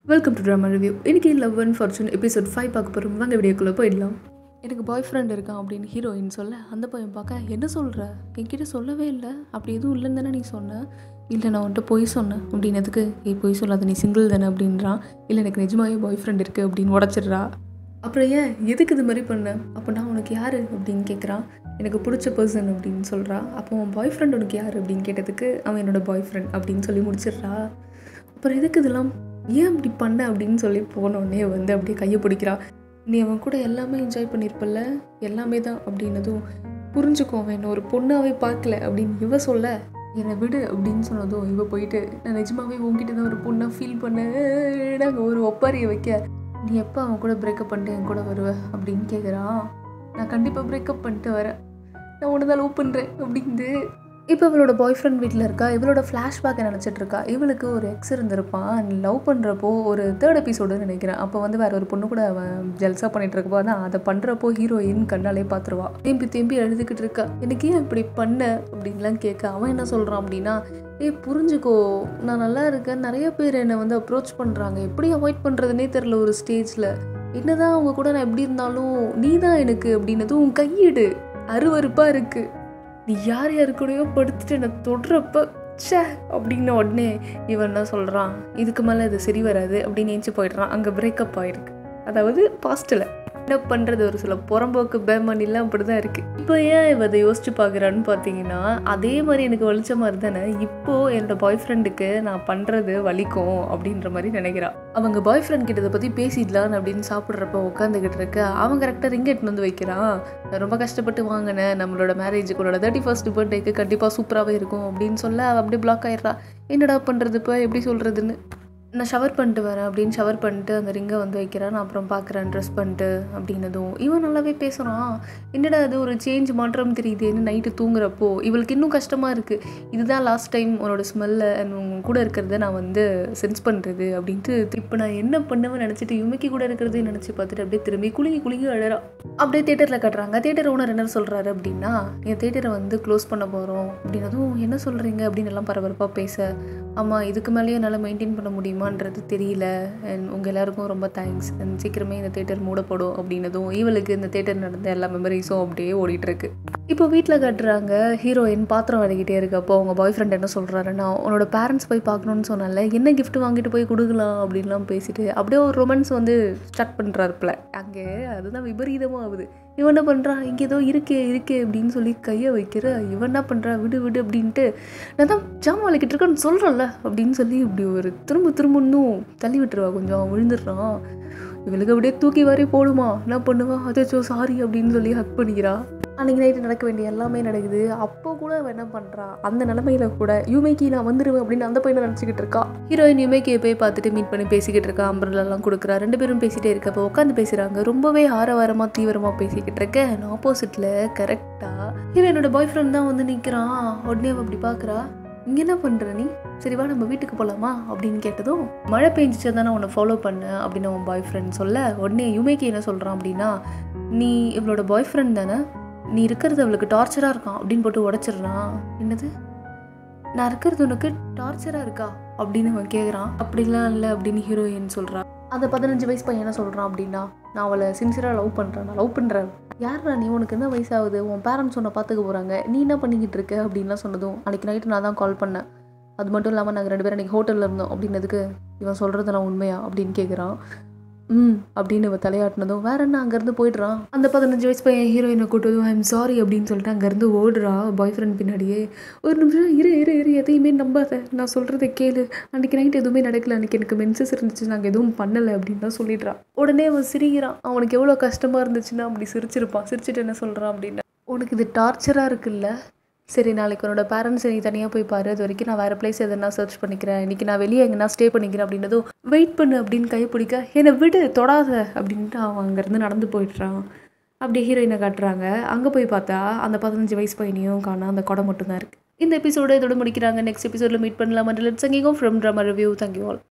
welcome to drama review இன்னைக்கு love and fortune episode five பார்க்க போகிறோம் வாங்க வீடியோக்குள்ளே போயிடலாம் எனக்கு பாய் ஃப்ரெண்ட் இருக்கான் அப்படின்னு ஹீரோயின் சொல்ல அந்த பையன் பார்க்க என்ன சொல்கிற என்கிட்ட சொல்லவே இல்லை அப்படி எதுவும் இல்லைன்னு தானே நீ சொன்ன இல்லை நான் உன்கிட்ட பொய் சொன்னேன் அப்படின்னதுக்கு ஏய் பொய் சொல்லாத நீ சிங்கிள் தானே அப்படின்றான் இல்லை எனக்கு நிஜமாவே பாய் ஃப்ரெண்ட் இருக்குது அப்படின்னு உடச்சிடுறா அப்புறம் ஏன் எதுக்கு இது மாதிரி பண்ண அப்போ நான் உனக்கு யார் அப்படின்னு கேட்குறான் எனக்கு பிடிச்ச பர்சன் அப்படின்னு சொல்கிறா அப்போ உன் பாய் ஃப்ரெண்ட் உனக்கு யார் அப்படின்னு கேட்டதுக்கு அவன் என்னோட பாய் ஃப்ரெண்ட் அப்படின்னு சொல்லி முடிச்சிடுறா அப்புறம் எதுக்கு இதெல்லாம் ஏன் அப்படி பண்ண அப்படின்னு சொல்லி போனோடனே வந்து அப்படியே கையை பிடிக்கிறா நீ அவன் கூட எல்லாமே என்ஜாய் பண்ணியிருப்பல்ல எல்லாமே தான் அப்படின்னதும் புரிஞ்சுக்கோ அவன் என்ன ஒரு பொண்ணாவே பார்க்கல அப்படின்னு இவ சொல்ல என்னை விடு அப்படின்னு சொன்னதும் இவ போயிட்டு நான் நிஜமாவே உங்ககிட்ட தான் ஒரு பொண்ணை ஃபீல் பண்ணேன் அங்கே ஒரு ஒப்பாரியை வைக்க நீ எப்போ அவன் கூட பிரேக்கப் பண்ணிட்டு என் கூட வருவ அப்படின்னு கேட்குறான் நான் கண்டிப்பாக பிரேக்கப் பண்ணிட்டு வரேன் நான் உன்னை தான் லவ் பண்ணுறேன் அப்படிங்குது இப்போ இவளோட பாய் ஃப்ரெண்ட் வீட்டில் இருக்கா இவளோட ஃப்ளாஷ்பேக்கை நினச்சிட்டு இருக்கா இவளுக்கு ஒரு எக்ஸ் இருந்திருப்பான் லவ் பண்ணுறப்போ ஒரு தேர்ட் எபிசோடுன்னு நினைக்கிறேன் அப்போ வந்து வேற ஒரு பொண்ணு கூட அவன் ஜல்சா பண்ணிட்டு இருக்கப்போ தான் அதை பண்ணுறப்போ ஹீரோயின் கண்ணாலே பார்த்துருவா தேம்பி தேம்பி எழுதுக்கிட்டு இருக்கா எனக்கு ஏன் இப்படி பண்ண அப்படின்லாம் கேட்க அவன் என்ன சொல்கிறான் அப்படின்னா ஏய் புரிஞ்சுக்கோ நான் நல்லா இருக்கேன் நிறைய பேர் என்னை வந்து அப்ரோச் பண்ணுறாங்க எப்படி அவாய்ட் பண்ணுறதுனே தெரில ஒரு ஸ்டேஜில் என்னதான் அவங்க கூட நான் எப்படி இருந்தாலும் நீ தான் எனக்கு அப்படின்னதும் உன் கையிடு அருவருப்பாக இருக்குது நீ யார் யாரு கூடயோ படுத்துட்டு என்னை தொடுறப்ப ச்சே அப்படின்ன உடனே இவன் என்ன சொல்கிறான் இதுக்கு மேலே இது சரி வராது அப்படின்னு நினச்சி போயிடுறான் அங்கே பிரேக்கப் ஆகிருக்கு அதாவது பாஸ்ட்டில் என்ன பண்ணுறது ஒரு சில புறம்போக்கு பேமணிலாம் அப்படி தான் இருக்குது இப்போ ஏன் இவ அதை யோசிச்சு பார்க்குறான்னு பார்த்தீங்கன்னா அதே மாதிரி எனக்கு வலிச்ச மாதிரி தானே இப்போது என்னோட பாய் ஃப்ரெண்டுக்கு நான் பண்ணுறது வலிக்கும் அப்படின்ற மாதிரி நினைக்கிறா அவங்க பாய் ஃப்ரெண்ட் கிட்ட இதை பற்றி பேசிடலான்னு அப்படின்னு சாப்பிட்றப்ப உட்காந்துக்கிட்டு இருக்க அவன் கரெக்டாக ரிங் எடுத்துன்னு வந்து வைக்கிறான் நான் ரொம்ப கஷ்டப்பட்டு வாங்கினேன் நம்மளோட மேரேஜுக்கு உன்னோட தேர்ட்டி ஃபர்ஸ்ட் பர்த்டேக்கு கண்டிப்பாக சூப்பராகவே இருக்கும் அப்படின்னு சொல்ல அவள் அப்படியே பிளாக் ஆயிடுறா என்னடா பண்ணுறது இப்போ எப்படி சொல்கிறதுன்னு நான் ஷவர் பண்ணிட்டு வரேன் அப்படின்னு ஷவர் பண்ணிட்டு அந்த ரிங்கை வந்து வைக்கிறேன் நான் அப்புறம் பார்க்குறேன் ட்ரெஸ் பண்ணிட்டு அப்படின்னதும் இவன் நல்லாவே பேசுகிறான் என்னடா அது ஒரு சேஞ்ச் மாற்றம் தெரியுதுன்னு நைட்டு தூங்குறப்போ இவளுக்கு இன்னும் கஷ்டமாக இருக்குது இதுதான் லாஸ்ட் டைம் உன்னோட ஸ்மெல்லை உங்க கூட இருக்கிறத நான் வந்து சென்ஸ் பண்ணுறது அப்படின்ட்டு இப்போ நான் என்ன பண்ணுவேன் நினச்சிட்டு இவமைக்கு கூட இருக்கிறதே நினச்சி பார்த்துட்டு அப்படியே திரும்பி குலுங்கி குலுங்கி அழறா அப்படியே தேட்டரில் கட்டுறாங்க தேட்டர் ஓனர் என்ன சொல்கிறாரு அப்படின்னா என் தேட்டரை வந்து க்ளோஸ் பண்ண போகிறோம் அப்படின்னதும் என்ன சொல்கிறீங்க அப்படின்னு எல்லாம் பரபரப்பாக பேச ஆமாம் இதுக்கு மேலேயும் என்னால் மெயின்டைன் பண்ண முடியுமான்றது தெரியல அண்ட் உங்கள் எல்லாருக்கும் ரொம்ப தேங்க்ஸ் அண்ட் சீக்கிரமே இந்த தேட்டர் மூடப்படும் அப்படின்னதும் இவளுக்கு இந்த தேட்டர் நடந்த எல்லா மெமரிஸும் அப்படியே ஓடிட்டுருக்கு இப்போ வீட்டில் கட்டுறாங்க ஹீரோயின் பாத்திரம் வதக்கிட்டே இருக்கப்போ அவங்க பாய் ஃப்ரெண்ட் என்ன சொல்கிறாருன்னா உன்னோட பேரண்ட்ஸ் போய் பார்க்கணுன்னு சொன்னால என்ன gift வாங்கிட்டு போய் கொடுக்கலாம் அப்படின்லாம் பேசிட்டு அப்படியே ஒரு ரொமான்ஸ் வந்து ஸ்டார்ட் பண்ணுறாருப்பில் அங்கே அதுதான் விபரீதமாக ஆகுது இவன் என்ன பண்ணுறான் இங்கே ஏதோ இருக்கே இருக்கே அப்படின்னு சொல்லி கையை வைக்கிற இவன் என்ன பண்ணுறா விடு விடு அப்படின்ட்டு நான் தான் ஜாமான் வலிக்கிட்டு இருக்கேன்னு சொல்கிறேன்ல அப்படின்னு சொல்லி இப்படி ஒரு திரும்ப திரும்ப இன்னும் தள்ளி விட்டுருவா கொஞ்சம் விழுந்துடுறான் இவளுக்கு அப்படியே தூக்கி வாரி போடுமா என்ன பண்ணுவா அதாச்சோ சாரி அப்படின்னு சொல்லி ஹக் பண்ணிக்கிறா அன்றைக்கி நைட்டு நடக்க வேண்டிய எல்லாமே நடக்குது அப்போ கூட அவள் என்ன பண்ணுறா அந்த நிலமையில கூட யூமேக்கி நான் வந்துடுவேன் அப்படின்னு அந்த பையனை நினச்சிக்கிட்டு இருக்கா ஹீரோயின் யூமேக்கியை போய் பார்த்துட்டு மீட் பண்ணி பேசிக்கிட்டு இருக்கா அம்பரெல்லாம் கொடுக்குறா ரெண்டு பேரும் பேசிகிட்டே இருக்கப்போ உட்காந்து பேசுகிறாங்க ரொம்பவே ஆரவாரமாக தீவிரமாக பேசிக்கிட்டு இருக்க ஆப்போசிட்டில் கரெக்டாக ஹீரோயினோட பாய் ஃப்ரெண்ட் தான் வந்து நிற்கிறான் உடனே அவள் அப்படி பார்க்குறா இங்கே என்ன பண்ணுற நீ சரி வா நம்ம வீட்டுக்கு போகலாமா அப்படின்னு கேட்டதும் மழை பெஞ்சிச்சு தானே உன்னை ஃபாலோ பண்ண அப்படின்னு அவன் பாய் ஃப்ரெண்ட் சொல்ல உடனே யுமேக்கி என்ன சொல்கிறான் அப்படின்னா நீ இவளோட பாய் ஃப்ரெண்ட் தானே நீ இருக்கிறது அவளுக்கு டார்ச்சராக இருக்கான் அப்படின்னு போட்டு உடச்சிடுறான் என்னது நான் இருக்கிறது உனக்கு டார்ச்சராக இருக்கா அப்படின்னு அவன் கேட்குறான் அப்படிலாம் இல்லை அப்படின்னு ஹீரோயின் சொல்கிறான் அந்த பதினஞ்சு வயசு பையன் என்ன சொல்கிறான் அப்படின்னா நான் அவளை சின்சியராக லவ் பண்ணுறேன் நான் லவ் பண்ணுறேன் யாரா நீ உனக்கு என்ன வயசாகுது உன் பேரண்ட்ஸ் உன்னை பார்த்துக்க போகிறாங்க நீ என்ன பண்ணிக்கிட்டு இருக்க அப்படின்லாம் சொன்னதும் அன்றைக்கி நைட்டு நான் தான் கால் பண்ணேன் அது மட்டும் இல்லாமல் நாங்கள் ரெண்டு பேரும் அன்றைக்கி ஹோட்டலில் இருந்தோம் அப்படின்னதுக்கு இவன் சொல்கிறதெல்லாம் உண்மையா அப்படின்னு கேட்குறான் ம் அப்படின்னு இவன் தலையாட்டினதும் வேற என்ன அங்கேருந்து போயிடுறான் அந்த பதினஞ்சு வயசு பையன் ஹீரோயினை கூட்டதும் ஐம் சாரி அப்படின்னு சொல்லிட்டு அங்கேருந்து ஓடுறா பாய் ஃப்ரெண்ட் பின்னாடியே ஒரு நிமிஷம் இரு இரு இரு எதையுமே நம்பாத நான் சொல்கிறத கேளு அன்றைக்கி நைட் எதுவுமே நடக்கல அன்றைக்கி எனக்கு மென்சஸ் இருந்துச்சு நாங்கள் எதுவும் பண்ணலை அப்படின்னு தான் சொல்லிடுறான் உடனே அவன் சிரிக்கிறான் அவனுக்கு எவ்வளோ கஷ்டமாக இருந்துச்சுன்னா அப்படி சிரிச்சிருப்பான் சிரிச்சிட்டு என்ன சொல்கிறான் அப்படின்னா உனக்கு இது டார்ச்சராக இருக்குல்ல சரி நாளைக்கு உன்னோட பேரண்ட்ஸ் நீ தனியாக போய் பாரு அது வரைக்கும் நான் வேறு பிளேஸ் எதனா சர்ச் பண்ணிக்கிறேன் இன்றைக்கி நான் வெளியே எங்கன்னா ஸ்டே பண்ணிக்கிறேன் அப்படின்னதும் வெயிட் பண்ணு அப்படின்னு கை பிடிக்க என்னை விடு தொடாத அப்படின்ட்டு அவன் அங்கேருந்து நடந்து போயிடுறான் அப்படியே ஹீரோயினை காட்டுறாங்க அங்கே போய் பார்த்தா அந்த பதினஞ்சு வயசு பையனையும் காணா அந்த குடம் மட்டும்தான் இருக்குது இந்த எபிசோட இதோட முடிக்கிறாங்க நெக்ஸ்ட் எபிசோடில் மீட் பண்ணலாம் லெட்ஸ் அங்கேயும் from drama review thank you all